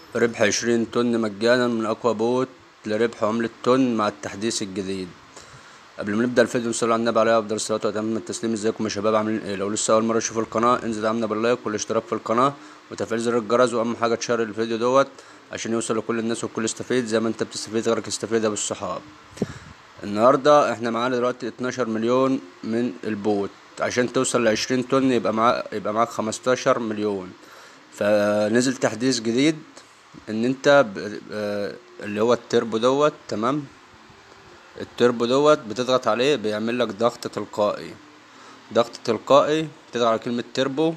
ربح عشرين طن مجانا من أقوى بوت لربح عملة طن مع التحديث الجديد قبل ما نبدأ الفيديو نصلي على النبي عليه أفضل الصلاة وأتم التسليم ازيكم يا شباب عاملين ايه لو لسه أول مرة تشوفوا القناة انزل دعمنا باللايك والاشتراك في القناة وتفعيل زر الجرس وأهم حاجة تشير الفيديو دوت عشان يوصل لكل الناس والكل يستفيد زي ما انت بتستفيد غيرك يستفيد يا بالصحاب النهاردة احنا معانا دلوقتي اتناشر مليون من البوت عشان توصل لعشرين طن يبقى معاك يبقى معاك خمستاشر مليون فنزل تحديث جديد ان انت ب... آه، اللي هو التربو دوت تمام التربو دوت بتضغط عليه بيعمل لك ضغط تلقائي ضغط تلقائي بتضغط على كلمة تربو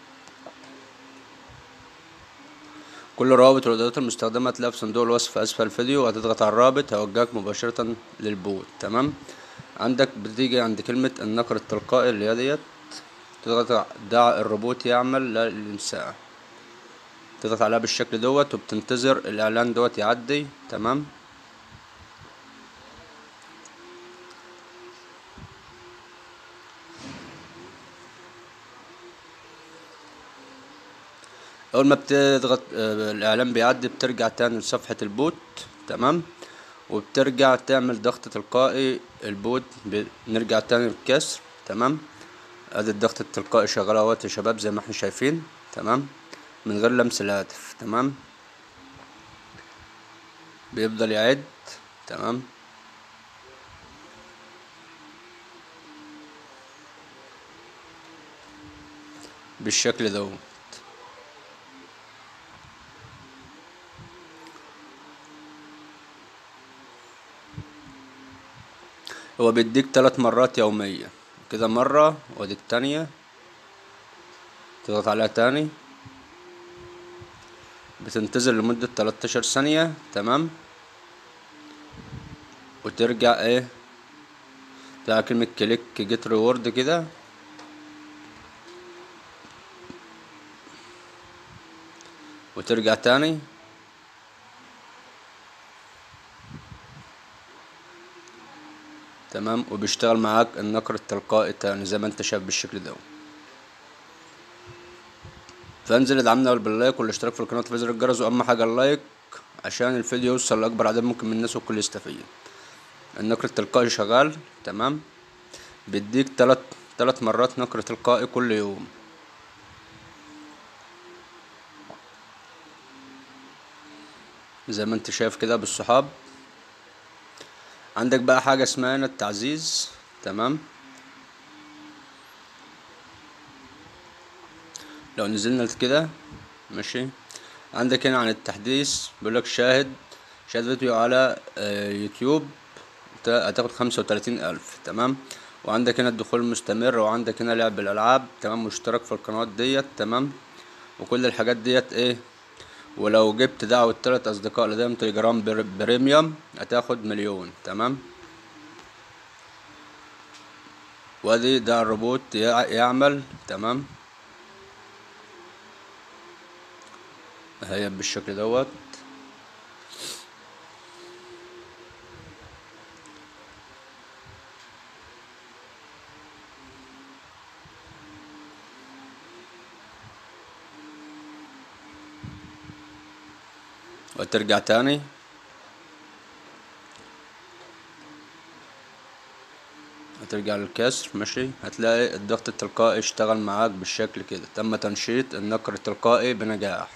كل الروابط والإعدادات المستخدمة هتلاقيها في صندوق الوصف أسفل الفيديو هتضغط على الرابط هيوجهك مباشرة للبوت تمام عندك بتيجي عند كلمة النقر التلقائي اللي هي ديت تضغط دع الروبوت يعمل للإنسان تضغط عليها بالشكل دوت وبتنتظر الإعلان دوت يعدي تمام اول ما بتضغط آه، الاعلان بيعدي بترجع تاني لصفحة البوت تمام وبترجع تعمل ضغط تلقائي البوت بنرجع تاني للكسر تمام ادي الضغط التلقائي شغال اهوت يا شباب زي ما احنا شايفين تمام من غير لمس الهاتف تمام بيفضل يعد تمام بالشكل دوت هو بيديك تلات مرات يوميا كده مرة وادي التانية تضغط عليها تاني بتنتظر لمدة تلاتاشر ثانية تمام وترجع ايه تلاقي كلمة كليك جيت ريورد كده وترجع تاني تمام وبيشتغل معاك النقر التلقائي تاني زي ما انت شايف بالشكل ده فانزل ادعمنا باللايك والاشتراك في القناة وفعل زر الجرس واهم حاجة اللايك عشان الفيديو يوصل لاكبر عدد ممكن من الناس والكل يستفيد النقر التلقائي شغال تمام بيديك تلات تلات مرات نقر تلقائي كل يوم زي ما انت شايف كده بالصحاب عندك بقى حاجة اسمها هنا التعزيز تمام لو نزلنا كده ماشي عندك هنا عن التحديث بيقولك شاهد شاهد فيديو على آه، يوتيوب هتاخد خمسة وتلاتين ألف تمام وعندك هنا الدخول المستمر وعندك هنا لعب الألعاب تمام مشترك في القنوات ديت تمام وكل الحاجات ديت ايه ولو جبت دعوة تلات أصدقاء لديهم تليجرام بريميوم هتاخد مليون تمام وادي ده الروبوت يعمل تمام هي بالشكل دوت وترجع تاني هترجع للكسر ماشي هتلاقي الضغط التلقائي اشتغل معاك بالشكل كده تم تنشيط النقر التلقائي بنجاح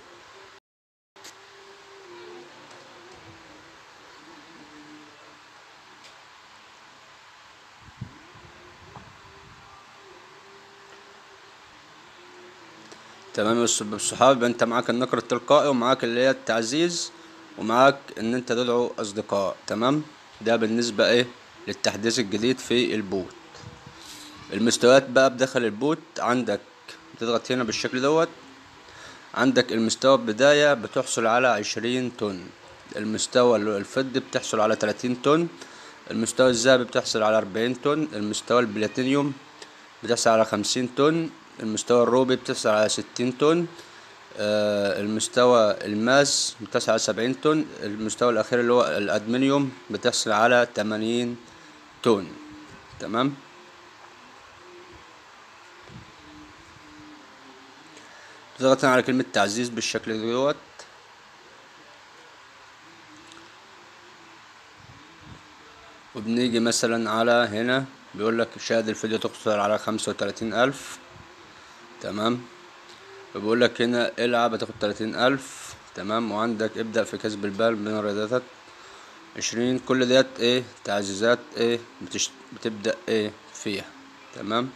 تمام يا الصحاب انت معاك النقر التلقائي ومعاك اللي هي التعزيز ومعاك ان انت تدعو اصدقاء تمام ده بالنسبة ايه للتحديث الجديد في البوت المستويات بقى بداخل البوت عندك بتضغط هنا بالشكل دوت عندك المستوى بداية بتحصل على عشرين طن المستوى الفضي بتحصل على تلاتين طن المستوى الذهبي بتحصل على أربعين طن المستوى البلاتينيوم بتحصل على خمسين طن المستوى الروبي بتحصل على ستين طن آه المستوى الماس بتحصل على سبعين طن المستوى الأخير اللي هو الأدمنيوم بتحصل على تمانين طن تمام ضغطنا على كلمة تعزيز بالشكل دوت وبنيجي مثلا على هنا بيقول لك شاهد الفيديو تقصر على خمسة وتلاتين ألف تمام وبيقول لك هنا العب هتاخد تلاتين ألف تمام وعندك ابدأ في كسب البال من الرياضات عشرين كل ديت ايه تعزيزات ايه بتشت... بتبدأ ايه فيها تمام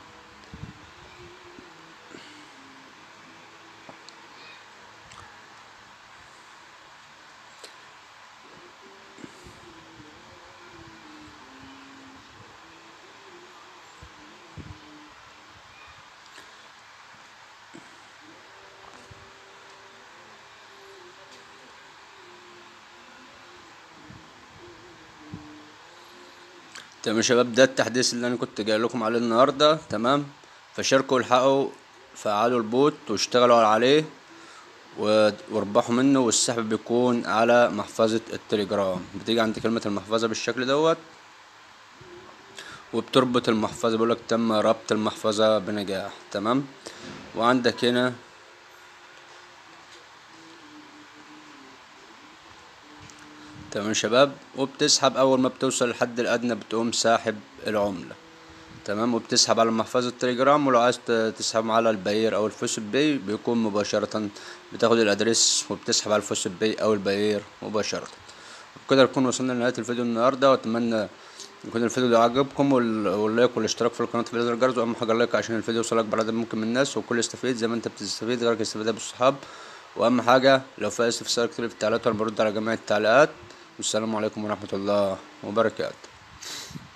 تمام يا شباب ده التحديث اللي انا كنت جاي لكم عليه النهارده تمام فشاركوا والحقوا فعلوا البوت واشتغلوا عليه و- واربحوا منه والسحب بيكون على محفظة التليجرام بتيجي عند كلمة المحفظة بالشكل دوت وبتربط المحفظة بيقولك تم ربط المحفظة بنجاح تمام وعندك هنا تمام يا شباب وبتسحب اول ما بتوصل للحد الادنى بتقوم ساحب العملة تمام وبتسحب على محفظة التليجرام ولو عايز ت- تسحب على الباير او الفوس باي بيكون مباشرة بتاخد الادريس وبتسحب على الفوس باي او الباير مباشرة وبكده نكون وصلنا لنهاية الفيديو النهاردة واتمنى يكون الفيديو ده عجبكم وال- واللايك والاشتراك في القناة في الجرس واهم حاجة اللايك عشان الفيديو يوصل اكبر عدد ممكن من الناس والكل يستفيد زي ما انت بتستفيد غيرك يستفيد بالصحاب واهم حاجة لو في استفسار اكتب لي في التعليقات وانا برد على جميع التعليقات والسلام عليكم ورحمة الله وبركاته